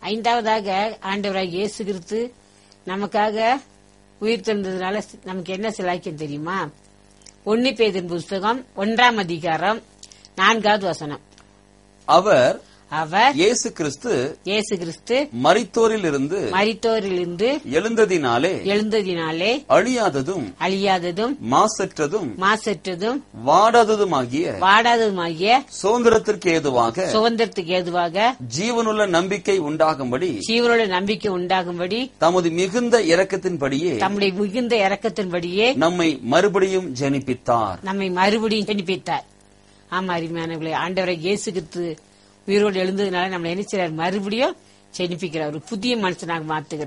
ஐந்தாவதாக ஆண்டவராக இயேசு கிறிஸ்து நமக்காக உயிர் தெழுந்ததுனால நமக்கு என்ன சிலாக்கியம் தெரியுமா ஒன்னு பேதின் புஸ்தகம் ஒன்றாம் அதிகாரம் நான்காவது வசனம் அவர் அவர் இயேசு கிறிஸ்து இயேசு கிறிஸ்து மரித்தோரில் இருந்து மரித்தோரிலிருந்து எழுந்ததினாலே எழுந்ததினாலே அழியாததும் அழியாததும் மாசற்றதும் மாசற்றதும் வாடாததுமாகிய வாடாததுமாகிய சுதந்திரத்திற்கு ஏதுவாக சுதந்திரத்துக்கு ஏதுவாக ஜீவனுள்ள நம்பிக்கை உண்டாகும்படி ஜீவனோட நம்பிக்கை உண்டாகும்படி தமது மிகுந்த இரக்கத்தின்படியே தம்முடைய மிகுந்த இரக்கத்தின்படியே நம்மை மறுபடியும் ஜனிப்பித்தார் நம்மை மறுபடியும் ஜெனிப்பித்தார் ஆமா அருமையானவர்களே ஆண்டவரை இயேசு கிறிஸ்து உயிரோடு எழுந்ததுனால நம்ம நினைச்சார் மறுபடியும் ஜெனிப்பிக்கிறார் ஒரு புதிய மனுஷனாக மாத்துகிறார்